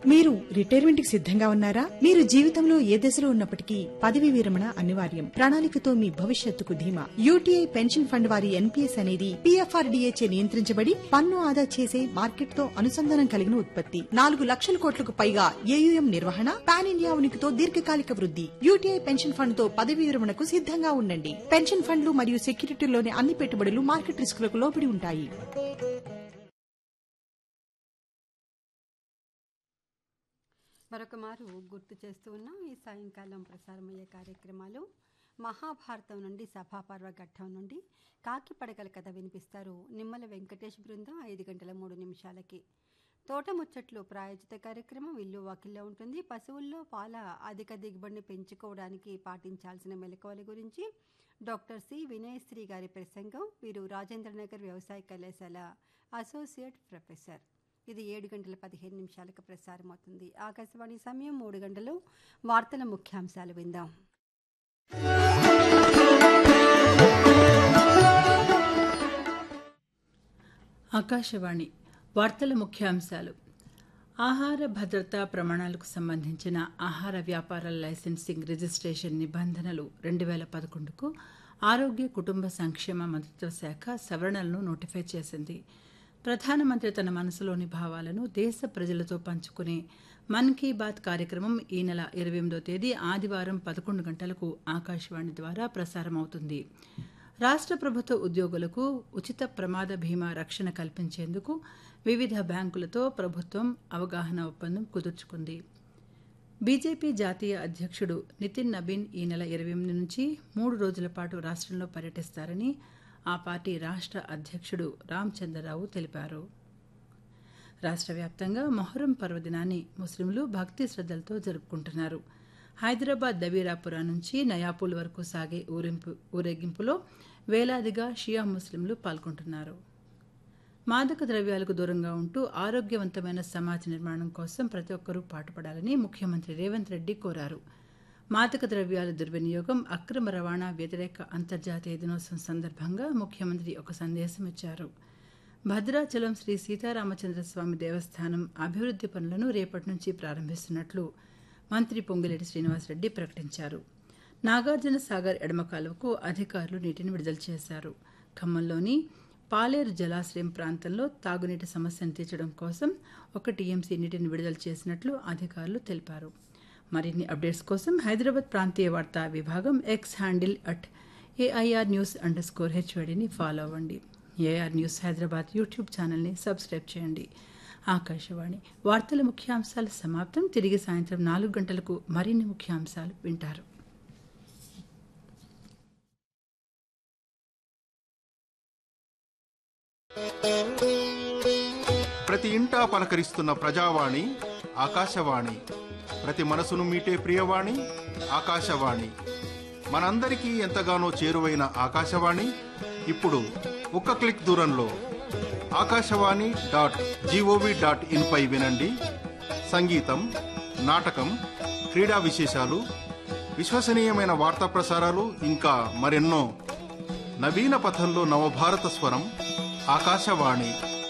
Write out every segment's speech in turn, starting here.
మీరు రిటైర్మెంట్ కి సిద్ధంగా ఉన్నారా మీరు జీవితంలో ఏ దశలో ఉన్నప్పటికీ పదవి విరమణ అనివార్యం ప్రణాళికతో మీ భవిష్యత్తుకు ధీమా యూటీఐ పెన్షన్ ఫండ్ వారి ఎన్పీఎస్ అనేది పీఎఫ్ఆర్డీఏ చే నియంత్రించబడి పన్ను ఆదా చేసే మార్కెట్ తో అనుసంధానం కలిగిన ఉత్పత్తి నాలుగు లక్షల కోట్లకు పైగా ఏయుఎం నిర్వహణ పాన్ ఇండియా ఉనికితో దీర్ఘకాలిక వృద్ధి యూటీఐ పెన్షన్ ఫండ్ తో పదవి విరమణకు సిద్ధంగా ఉండండి పెన్షన్ ఫండ్లు మరియు సెక్యూరిటీలోని అన్ని పెట్టుబడులు మార్కెట్ రిస్కులకు లోబడి ఉంటాయి మరొక మారు గుర్తు చేస్తూ ఉన్నాం ఈ సాయంకాలం ప్రసారమయ్యే కార్యక్రమాలు మహాభారతం నుండి సభాపర్వ ఘట్టం నుండి కాకి పడగల కథ వినిపిస్తారు నిమ్మల వెంకటేష్ బృందం ఐదు గంటల మూడు నిమిషాలకి తోట ముచ్చట్లు ప్రాయోజిత కార్యక్రమం ఇల్లు వాకిల్లో ఉంటుంది పశువుల్లో పాల అధిక దిగుబడిని పెంచుకోవడానికి పాటించాల్సిన మెలకువల గురించి డాక్టర్ సి వినయశ్రీ గారి ప్రసంగం వీరు రాజేంద్రనగర్ వ్యవసాయ కళాశాల అసోసియేట్ ప్రొఫెసర్ ఇది ఏడు గంటల పదిహేను నిమిషాలకు ప్రసారం అవుతుంది ఆకాశవాణి సమయం మూడు గంటలు వార్తల ముఖ్యాంశాలు విందాం ఆకాశవాణి వార్తల ముఖ్యాంశాలు ఆహార భద్రతా ప్రమాణాలకు సంబంధించిన ఆహార వ్యాపారాల లైసెన్సింగ్ రిజిస్ట్రేషన్ నిబంధనలు రెండు వేల పదకొండుకు ఆరోగ్య కుటుంబ సంక్షేమ మంత్రిత్వ శాఖ సవరణలను నోటిఫై చేసింది ప్రధానమంత్రి తన మనసులోని భావాలను దేశ ప్రజలతో పంచుకునే మన్ కీ బాత్ కార్యక్రమం ఈ నెల ఇరవై ఎనిమిదో తేదీ ఆదివారం పదకొండు గంటలకు ఆకాశవాణి ద్వారా ప్రసారమవుతుంది రాష్ట్ర ప్రభుత్వ ఉద్యోగులకు ఉచిత ప్రమాద బీమా రక్షణ కల్పించేందుకు వివిధ బ్యాంకులతో ప్రభుత్వం అవగాహన ఒప్పందం కుదుర్చుకుంది బీజేపీ జాతీయ అధ్యక్షుడు నితిన్ నబీన్ ఈ నెల ఇరవై ఎనిమిది నుంచి మూడు రోజుల పాటు రాష్ట్రంలో పర్యటిస్తారని ఆ పార్టీ రాష్ట్ర అధ్యక్షుడు రామచంద్రరావు తెలిపారు రాష్ట్ర వ్యాప్తంగా మొహరం పర్వదినాన్ని ముస్లింలు భక్తి శ్రద్ధలతో జరుపుకుంటున్నారు హైదరాబాద్ దవీరాపురా నుంచి నయాపూల్ వరకు సాగే ఊరింపు ఊరేగింపులో వేలాదిగా షియా ముస్లింలు పాల్గొంటున్నారు మాదక ద్రవ్యాలకు దూరంగా ఉంటూ ఆరోగ్యవంతమైన సమాజ నిర్మాణం కోసం ప్రతి ఒక్కరూ పాటుపడాలని ముఖ్యమంత్రి రేవంత్ రెడ్డి కోరారు మాదక ద్రవ్యాల దుర్వినియోగం అక్రమ రవాణా వ్యతిరేక అంతర్జాతీయ దినోత్సవం సందర్భంగా ముఖ్యమంత్రి ఒక సందేశం ఇచ్చారు భద్రాచలం శ్రీ సీతారామచంద్ర స్వామి దేవస్థానం అభివృద్ధి పనులను రేపటి నుంచి ప్రారంభిస్తున్నట్లు మంత్రి పొంగిరెడ్డి శ్రీనివాసరెడ్డి ప్రకటించారు నాగార్జున సాగర్ ఎడమ కాలువకు అధికారులు నీటిని విడుదల చేశారు ఖమ్మంలోని పాలేరు జలాశయం ప్రాంతంలో తాగునీటి సమస్యను తీర్చడం కోసం ఒక టీఎంసీ నీటిని విడుదల చేసినట్లు అధికారులు తెలిపారు మరిన్ని అప్డేట్స్ కోసం హైదరాబాద్ ప్రాంతీయ వార్తా విభాగం X handle at AIR news underscore స్కోర్ హెచ్వడిని ఫాలో అవ్వండి ఏఆర్ న్యూస్ హైదరాబాద్ యూట్యూబ్ ఛానల్ని సబ్స్క్రైబ్ చేయండి ఆకాశవాణి వార్తల ముఖ్యాంశాలు సమాప్తం తిరిగి సాయంత్రం నాలుగు గంటలకు మరిన్ని ముఖ్యాంశాలు వింటారు ప్రతి ఇంటా పలకరిస్తున్న ప్రజావాణి ఆకాశవాణి ప్రతి మనసును మీటే ప్రియవాణి ఆకాశవాణి మనందరికీ ఎంతగానో చేరువైన ఆకాశవాణి ఇప్పుడు ఒక్క క్లిక్ దూరంలో Akashvani dot GOV dot in పై వినండి సంగీతం నాటకం క్రీడా విశేషాలు విశ్వసనీయమైన వార్తా ప్రసారాలు ఇంకా మరెన్నో నవీన పథంలో నవభారత స్వరం ఆకాశవాణి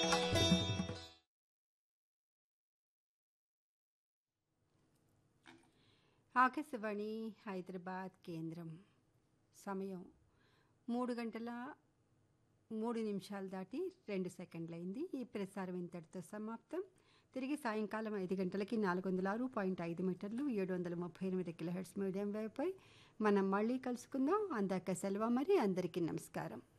ఆకాశవాణి హైదరాబాద్ కేంద్రం సమయం మూడు గంటల మూడు నిమిషాలు దాటి రెండు సెకండ్లయింది ఈ ప్రసారం ఇంతటితో సమాప్తం తిరిగి సాయంకాలం ఐదు గంటలకి నాలుగు వందల ఆరు పాయింట్ ఐదు మీటర్లు ఏడు వందల ముప్పై ఎనిమిది కిలోహెడ్స్ మీడియం వేవ్పై మనం మళ్ళీ కలుసుకుందాం అందాక సెలవు మరి అందరికీ నమస్కారం